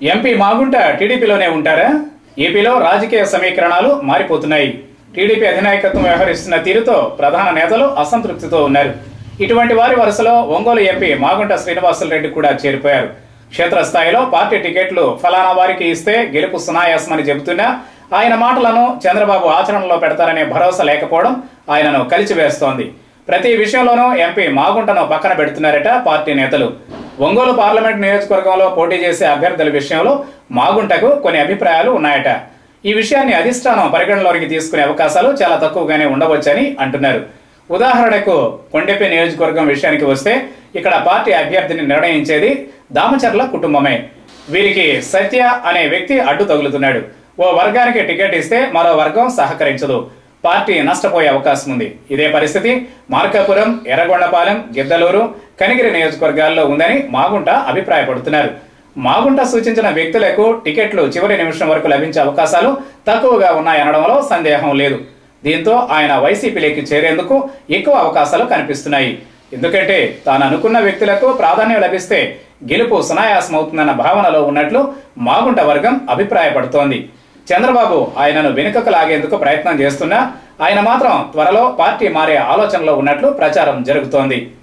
MP Magunta టీడీపీలోనే ఉంటారా ఏపీలో రాజకీయ సమీకరణాలు మారిపోతున్నాయి టీడీపీ అధినాయకత్వం వ్యవహరిస్తున్న తీరుతో ప్రధాన నేతలు అసంతృప్తితో ఉన్నారు ఇటువంటి వారి వరుసలో ఒంగోలు ఎంపీ మాగుంట శ్రీనివాసులరెడ్డి కూడా చేరిపోయారు క్షేత్రస్థాయిలో పార్టీ టికెట్లు ఫలానా వారికి ఇస్తే గెలుపు సునాయాసమని చెబుతున్నా ఆయన మాటలను చంద్రబాబు ఆచరణలో పెడతారనే భరోసా లేకపోవడం ఆయనను కలిచివేస్తోంది ప్రతి విషయంలోనూ ఎంపీ మాగుంటను పక్కన పెడుతున్నారట పార్టీ నేతలు ఒంగోలు పార్లమెంట్ నియోజకవర్గంలో పోటీ చేసే అభ్యర్థుల విషయంలో మాగుంటకు కొన్ని అభిప్రాయాలు ఉన్నాయట ఈ విషయాన్ని అధిష్టానం పరిగణలోకి తీసుకునే అవకాశాలు చాలా తక్కువగానే ఉండవచ్చని అంటున్నారు ఉదాహరణకు కొండెపి నియోజకవర్గం విషయానికి వస్తే ఇక్కడ పార్టీ అభ్యర్థిని నిర్ణయించేది దామచర్ల కుటుంబమే వీరికి సత్య అనే వ్యక్తి అడ్డు తగులుతున్నాడు ఓ వర్గానికి టికెట్ ఇస్తే మరో వర్గం సహకరించదు పార్టీ నష్టపోయే అవకాశం ఉంది ఇదే పరిస్థితి మార్కాపురం ఎర్రగొండపాలెం గిద్దలూరు కనిగిరి నియోజకవర్గాల్లో ఉందని మాగుంట అభిప్రాయపడుతున్నారు మాగుంట సూచించిన వ్యక్తులకు టికెట్లు చివరి నిమిషం వరకు లభించే అవకాశాలు తక్కువగా ఉన్నాయనడంలో సందేహం లేదు దీంతో ఆయన వైసీపీలోకి చేరేందుకు ఎక్కువ అవకాశాలు కనిపిస్తున్నాయి ఎందుకంటే తాను అనుకున్న వ్యక్తులకు ప్రాధాన్యం లభిస్తే గెలుపు సునాయాసం అవుతుందన్న భావనలో ఉన్నట్లు మాగుంట వర్గం అభిప్రాయపడుతోంది చంద్రబాబు ఆయనను వెనుకకు లాగేందుకు ప్రయత్నం చేస్తున్నా ఆయన మాత్రం త్వరలో పార్టీ మారే ఆలోచనలో ఉన్నట్లు ప్రచారం జరుగుతోంది